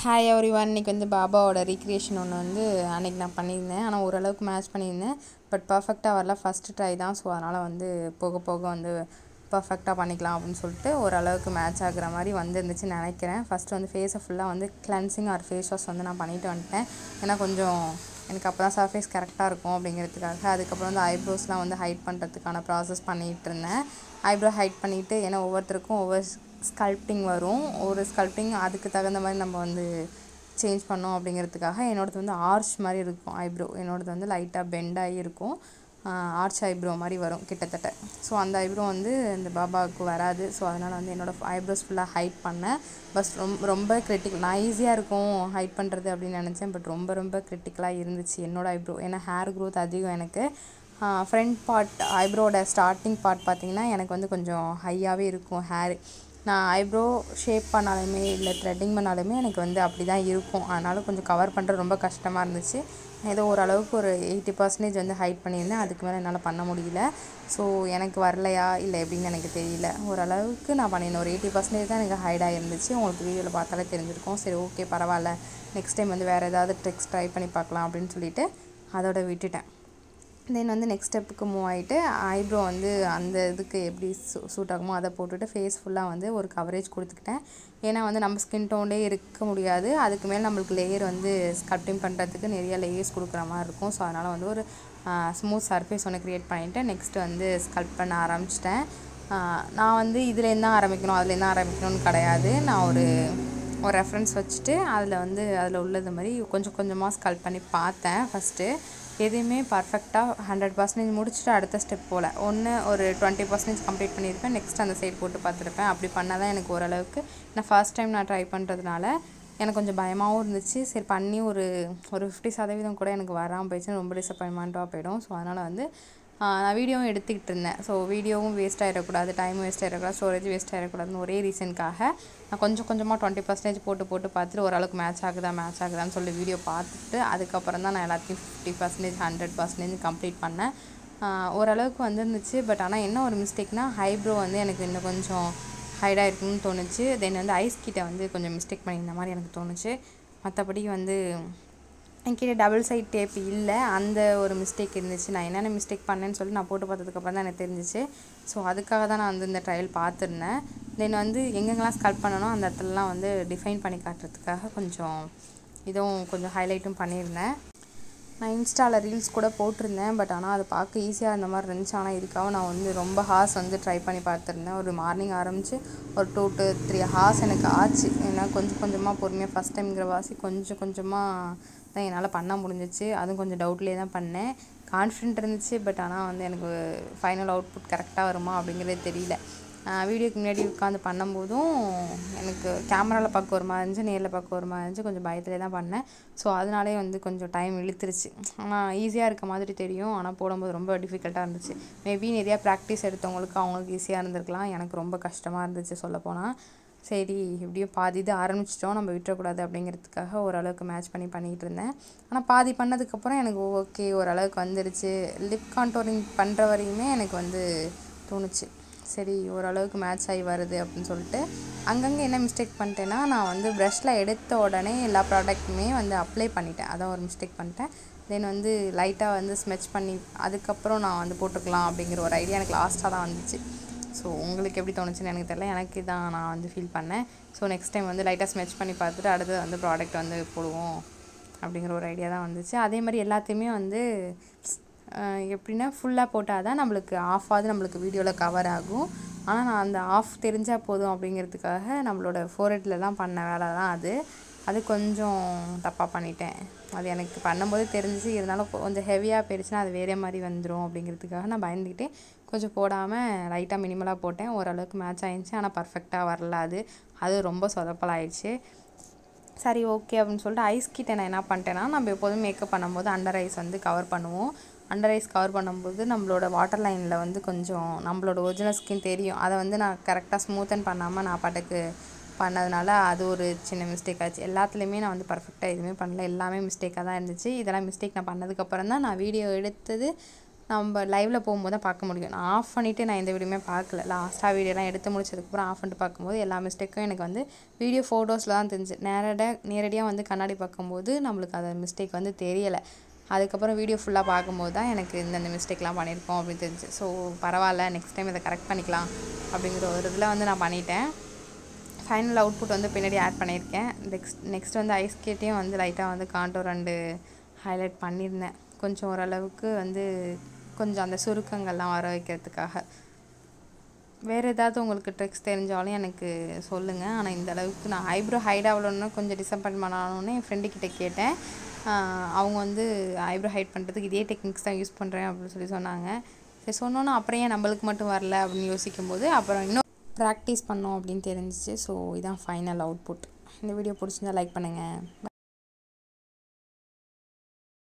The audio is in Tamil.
ஹாய் எவ்ரி ஒன் இன்றைக்கி வந்து பாபாவோட ரீக்ரியேஷன் ஒன்று வந்து அன்றைக்கி நான் பண்ணியிருந்தேன் ஆனால் ஓரளவுக்கு மேட்ச் பண்ணியிருந்தேன் பட் பர்ஃபெக்டாக வரல ஃபஸ்ட்டு ட்ரை தான் ஸோ அதனால் வந்து போக போக வந்து பர்ஃபெக்டாக பண்ணிக்கலாம் அப்படின்னு சொல்லிட்டு ஓரளவுக்கு மேட்ச் ஆகுற மாதிரி வந்துருந்துச்சுன்னு நினைக்கிறேன் ஃபஸ்ட்டு வந்து ஃபேஸை ஃபுல்லாக வந்து கிளென்சிங் ஆர் ஃபேஸ் வாஷ் வந்து நான் பண்ணிட்டு வந்துட்டேன் ஏன்னா கொஞ்சம் எனக்கு அப்போ தான் சர்ஃபேஸ் கரெக்டாக இருக்கும் அப்படிங்கிறதுக்காக அதுக்கப்புறம் வந்து ஐப்ரோஸ்லாம் வந்து ஹைட் பண்ணுறதுக்கான ப்ராசஸ் பண்ணிகிட்டு இருந்தேன் ஐப்ரோ ஹைட் பண்ணிவிட்டு ஏன்னா ஒவ்வொருத்தருக்கும் ஒவ்வொரு ஸ்கல்ப்டிங் வரும் ஒரு ஸ்கல்ப்டிங் அதுக்கு தகுந்த மாதிரி நம்ம வந்து சேஞ்ச் பண்ணோம் அப்படிங்கிறதுக்காக என்னோடது வந்து ஆர்ச் மாதிரி இருக்கும் ஐப்ரோ என்னோடது வந்து லைட்டாக பெண்டாகி இருக்கும் ஆர்ச் ஐப்ரோ மாதிரி வரும் கிட்டத்தட்ட ஸோ அந்த ஐப்ரோ வந்து இந்த பாபாவுக்கு வராது ஸோ அதனால் வந்து என்னோடய ஐப்ரோஸ் ஃபுல்லாக ஹைட் பண்ணேன் பஸ் ரொம்ப ரொம்ப கிரிட்டிக்கல் நான் ஈஸியாக இருக்கும் ஹைட் பண்ணுறது அப்படின்னு நினச்சேன் பட் ரொம்ப ரொம்ப கிரிட்டிக்கலாக இருந்துச்சு என்னோடய ஐப்ரோ ஏன்னா ஹேர் க்ரோத் அதிகம் எனக்கு ஃப்ரண்ட் பார்ட் ஐப்ரோட ஸ்டார்டிங் பார்ட் பார்த்திங்கன்னா எனக்கு வந்து கொஞ்சம் ஹையாகவே இருக்கும் ஹேர் நான் ஐப்ரோ ஷேப் பண்ணாலுமே இல்லை த்ரெட்டிங் பண்ணாலுமே எனக்கு வந்து அப்படி தான் இருக்கும் அதனால் கொஞ்சம் கவர் பண்ணுறது ரொம்ப கஷ்டமாக இருந்துச்சு ஏதோ ஓரளவுக்கு ஒரு எயிட்டி பர்சன்டேஜ் வந்து ஹைட் பண்ணியிருந்தேன் அதுக்கு மேலே என்னால் பண்ண முடியல ஸோ எனக்கு வரலையா இல்லை எப்படின்னு எனக்கு தெரியல ஓரளவுக்கு நான் பண்ணியிருந்தேன் ஒரு எயிட்டி பர்சன்டேஜ் தான் எனக்கு ஹைடாக இருந்துச்சு உங்களுக்கு வீடியோவில் பார்த்தாலே தெரிஞ்சிருக்கும் சரி ஓகே பரவாயில்ல நெக்ஸ்ட் டைம் வந்து வேறு ஏதாவது ட்ரிக்ஸ் ட்ரை பண்ணி பார்க்கலாம் அப்படின்னு சொல்லிட்டு அதோட விட்டுட்டேன் தென் வந்து நெக்ஸ்ட் ஸ்டெப்புக்கு மூவ் ஆகிட்டு ஐப்ரோ வந்து அந்த இதுக்கு எப்படி சூ சூட் ஆகுமோ அதை போட்டுட்டு ஃபேஸ் ஃபுல்லாக வந்து ஒரு கவரேஜ் கொடுத்துக்கிட்டேன் ஏன்னா வந்து நம்ம ஸ்கின் டோன்லே இருக்க முடியாது அதுக்கு மேலே நம்மளுக்கு லேயர் வந்து ஸ்கல்ப்டிங் பண்ணுறதுக்கு நிறைய லேயர்ஸ் கொடுக்குற மாதிரி இருக்கும் ஸோ அதனால் வந்து ஒரு ஸ்மூத் சர்ஃபேஸ் ஒன்று க்ரியேட் பண்ணிவிட்டு நெக்ஸ்ட் வந்து ஸ்கல்ப் பண்ண ஆரம்பிச்சிட்டேன் நான் வந்து இதுலேருந்து தான் ஆரம்பிக்கணும் அதுலேருந்து தான் ஆரம்பிக்கணும்னு கிடையாது நான் ஒரு ஒரு ரெஃபரன்ஸ் வச்சுட்டு அதில் வந்து அதில் உள்ளது மாதிரி கொஞ்சம் கொஞ்சமாக ஸ்கல்ப் பண்ணி பார்த்தேன் ஃபஸ்ட்டு எதையுமே பர்ஃபெக்டாக ஹண்ட்ரட் பர்சன்டேஜ் முடிச்சுட்டு அடுத்த ஸ்டெப் போல் ஒன்று ஒரு டுவெண்ட்டி பர்சன்டேஜ் கம்ப்ளீட் பண்ணியிருப்பேன் நெக்ஸ்ட் அந்த சைடு போட்டு பார்த்துருப்பேன் அப்படி பண்ணால் தான் எனக்கு ஓரளவுக்கு நான் ஃபர்ஸ்ட் டைம் நான் ட்ரை பண்ணுறதுனால எனக்கு கொஞ்சம் பயமாகவும் இருந்துச்சு சரி பண்ணி ஒரு ஒரு ஃபிஃப்டி சதவீதம் கூட எனக்கு வராமல் போயிடுச்சுன்னு ரொம்ப டிசப்பாயின்மெண்ட்டாக போயிடும் ஸோ அதனால் வந்து நான் வீடியோவும் எடுத்துக்கிட்டு இருந்தேன் ஸோ வீடியோவும் வேஸ்ட் ஆகிடக்கூடாது டைம் வேஸ்ட் ஆகிடக்கூடாது ஸ்டோரேஜ் வேஸ்ட் ஆகிடக்கூடாதுன்னு ஒரே ரீசனுக்காக நான் கொஞ்சம் கொஞ்சமாக டுவெண்ட்டி பர்சன்டேஜ் போட்டு போட்டு பார்த்துட்டு ஓரளவுக்கு மேட்ச் ஆகுதா மேட்ச் ஆகுதான்னு சொல்லி வீடியோ பார்த்துட்டு அதுக்கப்புறம் தான் நான் எல்லாத்தையும் fifty percentage hundred percentage complete பண்ணேன் ஓரளவுக்கு வந்துருந்துச்சு பட் ஆனால் என்ன ஒரு மிஸ்டேக்னால் ஹைப்ரோ வந்து எனக்கு இன்னும் கொஞ்சம் ஹைடாக இருக்குன்னு தோணுச்சு தென் வந்து ஐஸ் கிட்ட வந்து கொஞ்சம் மிஸ்டேக் பண்ணியிருந்த மாதிரி எனக்கு தோணுச்சு மற்றபடி வந்து என்கிட்ட டபுள் சைட் டேப் இல்லை அந்த ஒரு மிஸ்டேக் இருந்துச்சு நான் என்னென்ன மிஸ்டேக் பண்ணேன்னு சொல்லி நான் போட்டு பார்த்ததுக்கப்புறம் தான் எனக்கு தெரிஞ்சிச்சு ஸோ அதுக்காக தான் நான் வந்து இந்த ட்ரையல் பார்த்துருந்தேன் தென் வந்து எங்கெங்கெல்லாம் ஸ்கல்ப் பண்ணணும் அந்த இடத்துலலாம் வந்து டிஃபைன் பண்ணி காட்டுறதுக்காக கொஞ்சம் இதுவும் கொஞ்சம் ஹைலைட்டும் பண்ணியிருந்தேன் நான் இன்ஸ்டாவில் ரீல்ஸ் கூட போட்டிருந்தேன் பட் ஆனால் அது பார்க்க ஈஸியாக இருந்த மாதிரி இருந்துச்சு ஆனால் இதுக்காக நான் வந்து ரொம்ப ஹார்ஸ் வந்து ட்ரை பண்ணி பார்த்துருந்தேன் ஒரு மார்னிங் ஆரம்பித்து ஒரு டூ டு த்ரீ ஹார்ஸ் எனக்கு ஆச்சு ஏன்னா கொஞ்சம் கொஞ்சமாக பொறுமையாக ஃபஸ்ட் டைம்ங்கிற வாசி கொஞ்சம் கொஞ்சமாக தான் என்னால் பண்ண முடிஞ்சிச்சு அதுவும் கொஞ்சம் டவுட்லேயே தான் பண்ணேன் கான்ஃபிடென்ட் இருந்துச்சு பட் ஆனால் வந்து எனக்கு ஃபைனல் அவுட்புட் கரெக்டாக வருமா அப்படிங்கிறதே தெரியல வீடியோக்கு முன்னாடி உட்காந்து பண்ணும்போதும் எனக்கு கேமராவில் பார்க்க ஒரு மாதிரி இருந்துச்சு நேரில் பார்க்க ஒரு மாதிரி இருந்துச்சு கொஞ்சம் பயத்திலே தான் பண்ணேன் ஸோ அதனாலே வந்து கொஞ்சம் டைம் இழுத்துருச்சு ஆனால் ஈஸியாக இருக்க மாதிரி தெரியும் ஆனால் போடும்போது ரொம்ப டிஃபிகல்ட்டாக இருந்துச்சு மேபி நிறையா ப்ராக்டிஸ் எடுத்தவங்களுக்கு அவங்களுக்கு ஈஸியாக இருந்திருக்கலாம் எனக்கு ரொம்ப கஷ்டமாக இருந்துச்சு சொல்லப்போனால் சரி எப்படியும் பாதி இது ஆரம்பிச்சிட்டோம் நம்ம விட்டுறக்கூடாது அப்படிங்கிறதுக்காக ஓரளவுக்கு மேட்ச் பண்ணி பண்ணிகிட்டு இருந்தேன் ஆனால் பாதி பண்ணதுக்கப்புறம் எனக்கு ஓகே ஓரளவுக்கு வந்துடுச்சு லிப் கான்டோரிங் பண்ணுற வரையுமே எனக்கு வந்து தோணுச்சு சரி ஓரளவுக்கு மேட்ச் ஆகி வருது அப்படின்னு சொல்லிட்டு அங்கங்கே என்ன மிஸ்டேக் பண்ணிட்டேன்னா நான் வந்து ப்ரஷில் எடுத்த உடனே எல்லா ப்ராடக்ட்டுமே வந்து அப்ளை பண்ணிட்டேன் அதான் ஒரு மிஸ்டேக் பண்ணிட்டேன் தென் வந்து லைட்டாக வந்து ஸ்மெச் பண்ணி அதுக்கப்புறம் நான் வந்து போட்டுக்கலாம் அப்படிங்கிற ஒரு ஐடியா எனக்கு லாஸ்ட்டாக தான் வந்துச்சு ஸோ உங்களுக்கு எப்படி தோணுச்சுன்னு எனக்கு தெரியல எனக்கு தான் நான் வந்து ஃபீல் பண்ணேன் ஸோ நெக்ஸ்ட் டைம் வந்து லைட்டாக ஸ்மெச் பண்ணி பார்த்துட்டு அடுத்து வந்து ப்ராடக்ட் வந்து போடுவோம் அப்படிங்கிற ஒரு ஐடியா தான் வந்துச்சு அதே மாதிரி எல்லாத்தையுமே வந்து எப்படின்னா ஃபுல்லாக போட்டால் தான் நம்மளுக்கு ஆஃப் ஆகுது நம்மளுக்கு வீடியோவில் கவர் ஆகும் ஆனால் நான் அந்த ஆஃப் தெரிஞ்சால் போதும் அப்படிங்கிறதுக்காக நம்மளோட ஃபோர்ஹெட்லலாம் பண்ண வேலை தான் அது அது கொஞ்சம் தப்பாக பண்ணிட்டேன் அது எனக்கு பண்ணும்போது தெரிஞ்சிச்சு இருந்தாலும் கொஞ்சம் ஹெவியாக போயிடுச்சுன்னா அது வேறே மாதிரி வந்துடும் அப்படிங்கிறதுக்காக நான் பயந்துக்கிட்டே கொஞ்சம் போடாமல் லைட்டாக மினிமலாக போட்டேன் ஓரளவுக்கு மேட்ச் ஆயிடுச்சு ஆனால் பர்ஃபெக்டாக வரல அது அது ரொம்ப சொதப்பலாயிடுச்சு சரி ஓகே அப்படின்னு சொல்லிட்டு ஐஸ் கிட்ட நான் என்ன பண்ணிட்டேன்னா நம்ம எப்போதும் மேக்கப் பண்ணும்போது அண்டர் ஐஸ் வந்து கவர் பண்ணுவோம் அண்டர் ஐஸ் கவர் பண்ணும்போது நம்மளோட வாட்டர் லைனில் வந்து கொஞ்சம் நம்மளோட ஒரிஜினல் ஸ்கின் தெரியும் அதை வந்து நான் கரெக்டாக ஸ்மூத்தன் பண்ணாமல் நான் பாட்டுக்கு பண்ணதுனால அது ஒரு சின்ன மிஸ்டேக் ஆச்சு எல்லாத்துலேயுமே நான் வந்து பர்ஃபெக்டாக எதுவுமே பண்ணல எல்லாமே மிஸ்டேக்காக தான் இருந்துச்சு இதெல்லாம் மிஸ்டேக் நான் பண்ணதுக்கப்புறம் தான் நான் வீடியோ எடுத்தது நம்ம லைவில் போகும்போது தான் பார்க்க முடியும் நான் ஆஃப் பண்ணிவிட்டு நான் எந்த வீடியோமே பார்க்கல லாஸ்ட்டாக வீடியோலாம் எடுத்து முடிச்சதுக்கப்புறம் ஆஃப் பண்ணிட்டு பார்க்கும்போது எல்லா மிஸ்டேக்கும் எனக்கு வந்து வீடியோ ஃபோட்டோஸில் தான் தெரிஞ்சு நேரடியாக நேரடியாக வந்து கண்ணாடி பார்க்கும்போது நம்மளுக்கு அந்த மிஸ்டேக் வந்து தெரியலை அதுக்கப்புறம் வீடியோ ஃபுல்லாக பார்க்கும்போது தான் எனக்கு இந்தந்த மிஸ்டேக்லாம் பண்ணியிருக்கோம் அப்படின்னு தெரிஞ்சு ஸோ பரவாயில்ல நெக்ஸ்ட் டைம் இதை கரெக்ட் பண்ணிக்கலாம் அப்படிங்கிற ஒரு இதில் வந்து நான் பண்ணிட்டேன் ஃபைனல் அவுட்புட் வந்து பின்னாடி ஆட் பண்ணியிருக்கேன் நெக்ஸ்ட் நெக்ஸ்ட் வந்து ஐஸ் கேட்டையும் வந்து லைட்டாக வந்து காண்டோர் ரெண்டு ஹைலைட் பண்ணியிருந்தேன் கொஞ்சம் ஓரளவுக்கு வந்து கொஞ்சம் அந்த சுருக்கங்கள்லாம் வர வைக்கிறதுக்காக வேறு ஏதாவது உங்களுக்கு ட்ரிக்ஸ் தெரிஞ்சாலும் எனக்கு சொல்லுங்கள் ஆனால் இந்த அளவுக்கு நான் ஐப்ரோ ஹைட் ஆகலன்னு கொஞ்சம் டிசப்பாயின்மெண்ட் ஆனோன்னு என் ஃப்ரெண்டு கிட்ட கேட்டேன் ஆஹ் அவங்க வந்து ஐப்ரோ ஹைட் பண்ணுறதுக்கு இதே டெக்னிக்ஸ் தான் யூஸ் பண்ணுறேன் அப்படின்னு சொல்லி சொன்னாங்க சரி சொன்னோன்னா அப்புறம் ஏன் நம்மளுக்கு மட்டும் வரல அப்படின்னு யோசிக்கும்போது அப்புறம் இன்னும் ப்ராக்டிஸ் பண்ணோம் அப்படின்னு தெரிஞ்சிச்சு ஸோ இதான் ஃபைனல் அவுட்புட் இந்த வீடியோ பிடிச்சிருந்தா லைக் பண்ணுங்கள்